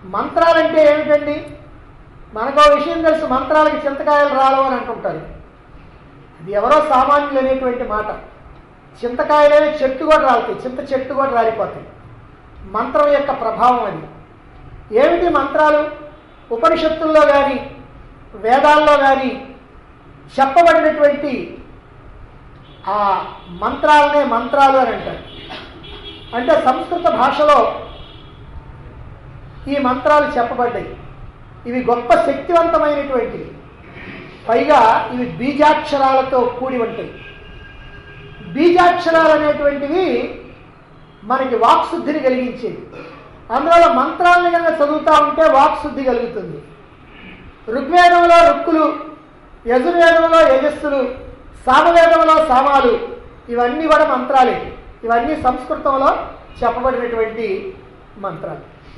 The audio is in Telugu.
మంత్రాలంటే ఏమిటండి మనకో విషయం తెలుసు మంత్రాలకి చింతకాయలు రాలవు అని అంటుంటారు ఇది ఎవరో సామాన్యులు అనేటువంటి మాట చింతకాయలనే చెట్టు కూడా రాలుతాయి చింత చెట్టు కూడా రాలిపోతాయి మంత్రం యొక్క ప్రభావం అది ఏమిటి మంత్రాలు ఉపనిషత్తుల్లో కానీ వేదాల్లో కానీ చెప్పబడినటువంటి ఆ మంత్రాలనే మంత్రాలు అని అంటారు అంటే సంస్కృత భాషలో ఈ మంత్రాలు చెప్పబడ్డాయి ఇవి గొప్ప శక్తివంతమైనటువంటివి పైగా ఇవి బీజాక్షరాలతో కూడి ఉంటాయి బీజాక్షరాలు అనేటువంటివి మనకి వాక్శుద్ధిని కలిగించేది అందువల్ల మంత్రాలను కనుక చదువుతూ ఉంటే వాక్శుద్ధి కలుగుతుంది ఋగ్వేదంలో రుక్కులు యజుర్వేదంలో యజస్సులు సామవేదంలో సామాలు ఇవన్నీ కూడా మంత్రాలే ఇవన్నీ సంస్కృతంలో చెప్పబడినటువంటి మంత్రాలు